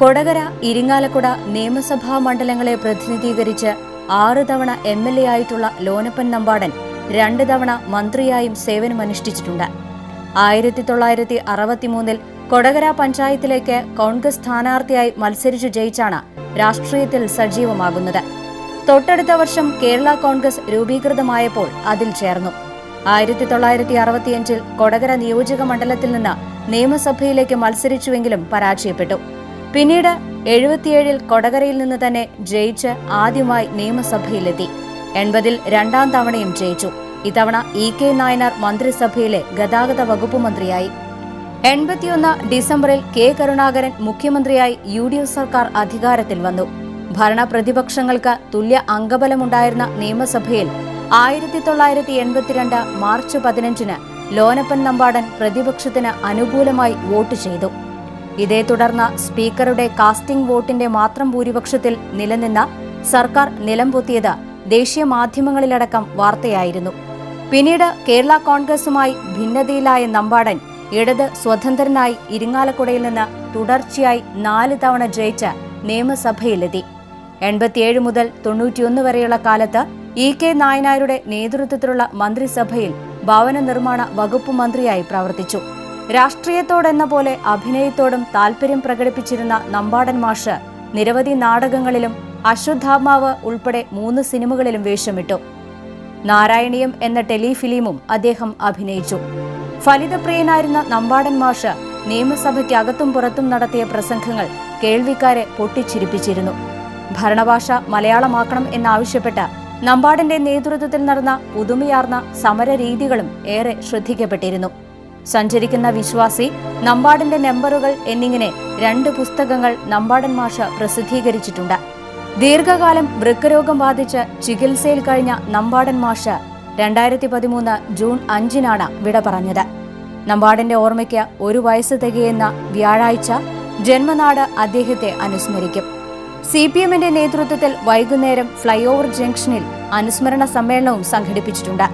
കൊടകര ഇരിങ്ങാലക്കുട നിയമസഭാ മണ്ഡലങ്ങളെ പ്രതിനിധീകരിച്ച് ആറ് തവണ എം എൽ എ ആയിട്ടുള്ള ലോനപ്പൻ നമ്പാടൻ രണ്ട് തവണ മന്ത്രിയായും സേവനമനുഷ്ഠിച്ചിട്ടുണ്ട് ആയിരത്തി തൊള്ളായിരത്തി അറുപത്തിമൂന്നിൽ കൊടകര പഞ്ചായത്തിലേക്ക് കോൺഗ്രസ് സ്ഥാനാർത്ഥിയായി മത്സരിച്ചു ജയിച്ചാണ് രാഷ്ട്രീയത്തിൽ സജീവമാകുന്നത് തൊട്ടടുത്ത വർഷം കേരള കോൺഗ്രസ് രൂപീകൃതമായപ്പോൾ അതിൽ ചേർന്നു ആയിരത്തി തൊള്ളായിരത്തി അറുപത്തിയഞ്ചിൽ കൊടകര നിയോജക മണ്ഡലത്തിൽ നിന്ന് നിയമസഭയിലേക്ക് മത്സരിച്ചുവെങ്കിലും പരാജയപ്പെട്ടു പിന്നീട് എഴുപത്തിയേഴിൽ കൊടകരയിൽ നിന്ന് തന്നെ ജയിച്ച് ആദ്യമായി നിയമസഭയിലെത്തി എൺപതിൽ രണ്ടാം തവണയും ജയിച്ചു ഇത്തവണ ഇ കെ നായനാർ മന്ത്രിസഭയിലെ ഗതാഗത വകുപ്പ് മന്ത്രിയായി എൺപത്തിയൊന്ന് ഡിസംബറിൽ കെ കരുണാകരൻ മുഖ്യമന്ത്രിയായി യു ഡി എഫ് സർക്കാർ അധികാരത്തിൽ വന്നു ഭരണ പ്രതിപക്ഷങ്ങൾക്ക് തുല്യ അംഗബലമുണ്ടായിരുന്ന നിയമസഭയിൽ ആയിരത്തി തൊള്ളായിരത്തി എൺപത്തിരണ്ട് മാർച്ച് പതിനഞ്ചിന് ലോനപ്പൻ നമ്പാടൻ പ്രതിപക്ഷത്തിന് അനുകൂലമായി വോട്ട് ചെയ്തു ഇതേ തുടർന്ന് സ്പീക്കറുടെ കാസ്റ്റിംഗ് വോട്ടിന്റെ മാത്രം ഭൂരിപക്ഷത്തിൽ നിലനിന്ന സർക്കാർ നിലംപൊത്തിയത് ദേശീയ മാധ്യമങ്ങളിലടക്കം വാർത്തയായിരുന്നു പിന്നീട് കേരള കോൺഗ്രസുമായി ഭിന്നതയിലായ നമ്പാടൻ ഇടത് സ്വതന്ത്രനായി ഇരിങ്ങാലക്കുടയിൽ നിന്ന് തുടർച്ചയായി നാല് തവണ ജയിച്ച് നിയമസഭയിലെത്തി എൺപത്തിയേഴ് മുതൽ തൊണ്ണൂറ്റിയൊന്ന് വരെയുള്ള കാലത്ത് ഇ കെ നായനാരുടെ നേതൃത്വത്തിലുള്ള മന്ത്രിസഭയിൽ ഭവന നിർമ്മാണ വകുപ്പ് മന്ത്രിയായി പ്രവർത്തിച്ചു രാഷ്ട്രീയത്തോടെന്ന പോലെ അഭിനയത്തോടും താൽപര്യം പ്രകടിപ്പിച്ചിരുന്ന നമ്പാടൻ മാഷ് നിരവധി നാടകങ്ങളിലും അശ്വത്ഥാത്മാവ് ഉൾപ്പെടെ മൂന്ന് സിനിമകളിലും വേഷമിട്ടു നാരായണീയം എന്ന ടെലിഫിലിമും അദ്ദേഹം അഭിനയിച്ചു ഫലിതപ്രിയനായിരുന്ന നമ്പാടൻ മാഷ് നിയമസഭയ്ക്കകത്തും പുറത്തും നടത്തിയ പ്രസംഗങ്ങൾ കേൾവിക്കാരെ പൊട്ടിച്ചിരിപ്പിച്ചിരുന്നു ഭരണഭാഷ മലയാളമാക്കണം എന്നാവശ്യപ്പെട്ട് നമ്പാടന്റെ നേതൃത്വത്തിൽ നടന്ന പുതുമയാർന്ന സമരരീതികളും ഏറെ ശ്രദ്ധിക്കപ്പെട്ടിരുന്നു സഞ്ചരിക്കുന്ന വിശ്വാസി നമ്പാടന്റെ നമ്പറുകൾ എന്നിങ്ങനെ രണ്ട് പുസ്തകങ്ങൾ നമ്പാടൻ മാഷ് പ്രസിദ്ധീകരിച്ചിട്ടുണ്ട് ദീർഘകാലം വൃക്കരോഗം ബാധിച്ച് ചികിത്സയിൽ കഴിഞ്ഞ നമ്പാടൻ മാഷ് രണ്ടായിരത്തി പതിമൂന്ന് ജൂൺ അഞ്ചിനാണ് വിട പറഞ്ഞത് നമ്പാടന്റെ ഓർമ്മയ്ക്ക് ഒരു വയസ്സ് തികയുന്ന വ്യാഴാഴ്ച ജന്മനാട് അദ്ദേഹത്തെ അനുസ്മരിക്കും സി പി എമ്മിന്റെ നേതൃത്വത്തിൽ വൈകുന്നേരം ഫ്ലൈ ഓവർ ജംഗ്ഷനിൽ അനുസ്മരണ സമ്മേളനവും സംഘടിപ്പിച്ചിട്ടുണ്ട്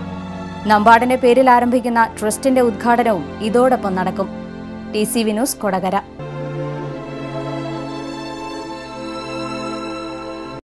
നമ്പാടന്റെ പേരിൽ ആരംഭിക്കുന്ന ട്രസ്റ്റിന്റെ ഉദ്ഘാടനവും ഇതോടൊപ്പം നടക്കും ടി സി വിനോസ് കൊടകര